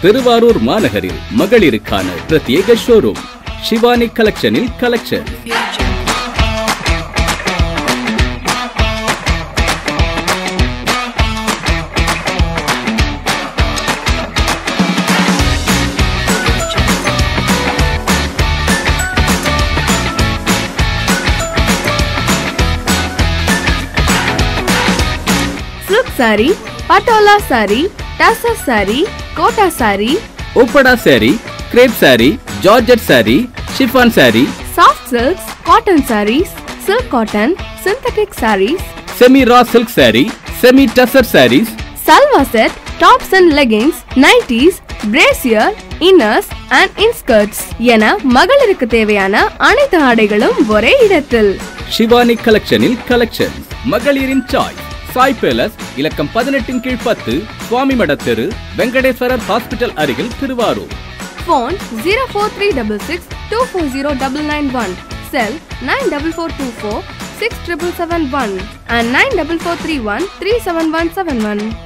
திருவாரூர் மாநகரில் மகளிருக்கான பிரத்யேக ஷோரூம் ஷிவானி கலெக்ஷனில் collection silk saree, patola saree, tassel saree, kota saree, Uppada saree crepe saree georgette saree chiffon saree soft silks, cotton sarees, silk cotton, synthetic sarees, semi raw silk saree semi tussar sarees salwa set, tops and leggings, nighties, brassiere, inners and inskirts என மகளிருக்கு தேவையான அனைத்து ஆடைகளும் ஒரே இடத்தில் ஷிவானி கலெக்ஷனில் collection மகளிரின் Sai Sai palace இலக்கம் பதினெட்டின் கீழ் பத்து சுவாமி மட தெரு வெங்கடேஸ்வரர் ஹாஸ்பிட்டல் அருகில் திருவாரூர் phone 04366 240991 cell 94424 6771 and 94431 37171